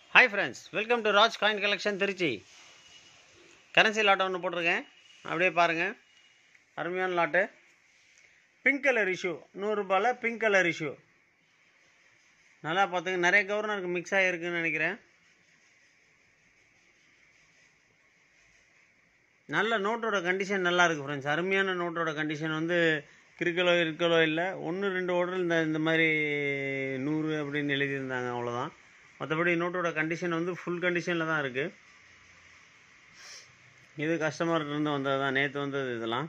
hi friends welcome to Raj coin collection Trichy currency லாட்டை ஒன்று போட்டிருக்கேன் அப்படியே பாருங்கள் அருமையான லாட்டு பிங்க் கலர் இஷ்யூ நூறுரூபாயில் பிங்க் கலர் இஷ்யூ நல்லா பார்த்துங்க நிறைய கவர்னருக்கு மிக்ஸ் ஆகிருக்குன்னு நினைக்கிறேன் நல்ல நோட்டோட கண்டிஷன் நல்லா இருக்குது ஃப்ரெண்ட்ஸ் அருமையான நோட்டோட கண்டிஷன் வந்து கிறுக்கலோ இருக்கலோ இல்லை ஒன்று ரெண்டு ஓடர் இந்த இந்த மாதிரி நூறு அப்படின்னு எழுதியிருந்தாங்க அவ்வளோதான் மற்றபடி நோட்டோட கண்டிஷன் வந்து ஃபுல் கண்டிஷனில் தான் இருக்குது இது கஸ்டமர்கிட்ட வந்தது தான் நேற்று வந்தது இதெல்லாம்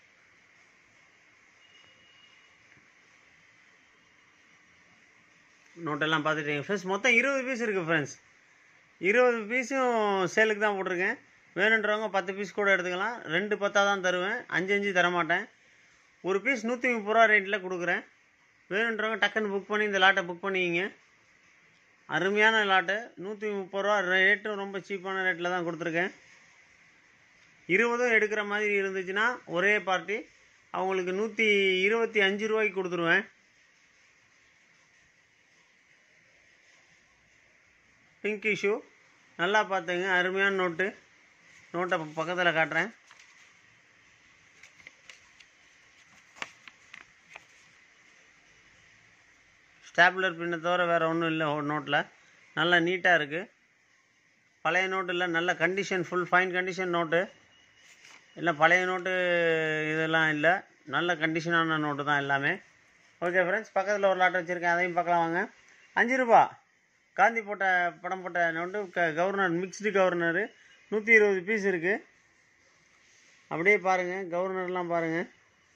நோட்டெல்லாம் பார்த்துட்டீங்க ஃப்ரெண்ட்ஸ் மொத்தம் இருபது பீஸ் இருக்குது ஃப்ரெண்ட்ஸ் இருபது பீஸும் சேலுக்கு தான் போட்டிருக்கேன் வேணுன்றவங்க பத்து பீஸ் கூட எடுத்துக்கலாம் ரெண்டு பத்தாக தான் தருவேன் அஞ்சு அஞ்சு தரமாட்டேன் ஒரு பீஸ் நூற்றி முப்பது ரூபா ரேட்டில் கொடுக்குறேன் வேணுன்றவங்க டக்குன்னு புக் பண்ணி இந்த லாட்டை புக் பண்ணிக்கிங்க அருமையான லாட்டு நூற்றி முப்பது ரூபா ரேட்டும் ரொம்ப சீப்பான ரேட்டில் தான் கொடுத்துருக்கேன் இருபதும் எடுக்கிற மாதிரி இருந்துச்சுன்னா ஒரே பார்ட்டி அவங்களுக்கு நூற்றி இருபத்தி அஞ்சு ரூபாய்க்கு கொடுத்துருவேன் பிங்க் இஷ்யூ நல்லா பார்த்துங்க அருமையான நோட்டு நோட்டை பக்கத்தில் காட்டுறேன் ஸ்டாப்லர் பின்னை தவிர வேறு ஒன்றும் இல்லை நோட்டில் நல்லா நீட்டாக இருக்குது பழைய நோட்டு இல்லை நல்ல condition full fine condition note இல்லை பழைய நோட்டு இதெல்லாம் இல்லை நல்ல கண்டிஷனான நோட்டு தான் எல்லாமே ஓகே ஃப்ரெண்ட்ஸ் பக்கத்தில் ஒரு லாட் வச்சுருக்கேன் அதையும் பார்க்கலாம் வாங்க அஞ்சு ரூபா காந்தி போட்ட படம் போட்ட நோட்டு க கவர்னர் மிக்ஸ்டு கவர்னரு நூற்றி இருபது பீஸ் இருக்குது அப்படியே பாருங்கள் கவர்னர்லாம் பாருங்கள்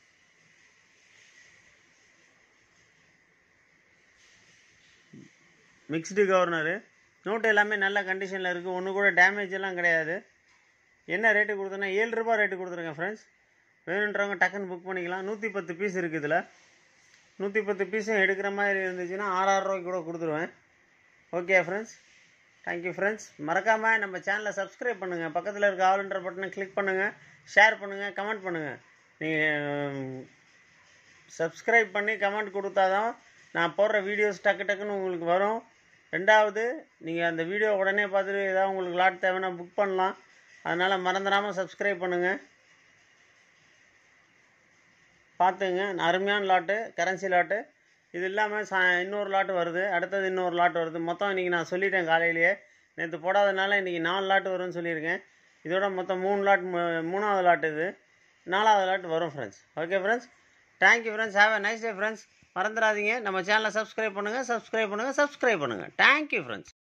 மிக்ஸ்டு கவர்னரு நோட்டு எல்லாமே நல்ல கண்டிஷனில் இருக்குது ஒன்று கூட டேமேஜ் எல்லாம் கிடையாது என்ன ரேட்டு கொடுத்தேன்னா ஏழு ரூபா ரேட்டு கொடுத்துருக்கேன் ஃப்ரெண்ட்ஸ் வேணுன்றவங்க டக்குன்னு புக் பண்ணிக்கலாம் நூற்றி பத்து பீஸ் இருக்குது இதில் நூற்றி பத்து பீஸும் எடுக்கிற மாதிரி இருந்துச்சுன்னா ஆறாயிரம் ரூபாய்க்கு கூட கொடுத்துருவேன் ஓகே ஃப்ரெண்ட்ஸ் தேங்க்யூ ஃப்ரெண்ட்ஸ் மறக்காமல் நம்ம சேனலை சப்ஸ்கிரைப் பண்ணுங்கள் பக்கத்தில் இருக்க ஆளுன்ற பட்டனை கிளிக் பண்ணுங்கள் ஷேர் பண்ணுங்கள் கமெண்ட் பண்ணுங்கள் நீங்கள் சப்ஸ்கிரைப் பண்ணி கமெண்ட் கொடுத்தா தான் நான் போடுற வீடியோஸ் டக்கு டக்குன்னு உங்களுக்கு வரும் ரெண்டாவது நீங்கள் அந்த வீடியோ உடனே பார்த்துட்டு ஏதாவது உங்களுக்கு லாட் தேவைன்னா புக் பண்ணலாம் அதனால் மறந்துடாமல் சப்ஸ்கிரைப் பண்ணுங்கள் பார்த்துங்க அருமையான லாட்டு கரன்சி லாட்டு இது இல்லாமல் சா இன்னொரு லாட்டு வருது அடுத்தது இன்னொரு லாட்டு வருது மொத்தம் இன்றைக்கி நான் சொல்லிட்டேன் காலையிலேயே நேற்று போடாதனால இன்றைக்கி நாலு லாட்டு வரும்னு சொல்லியிருக்கேன் இதோட மொத்தம் மூணு லாட் மூணாவது லாட்டு இது நாலாவது லாட்டு வரும் friends okay friends thank you friends have a nice day friends மறந்துடாதீங்க நம்ம சேனலை சப்ஸ்கிரைப் பண்ணுங்கள் சப்ஸ்கிரைப் பண்ணுங்கள் சப்ஸ்கிரைப் பண்ணுங்கள் தேங்க்யூ ஃப்ரெண்ட்ஸ்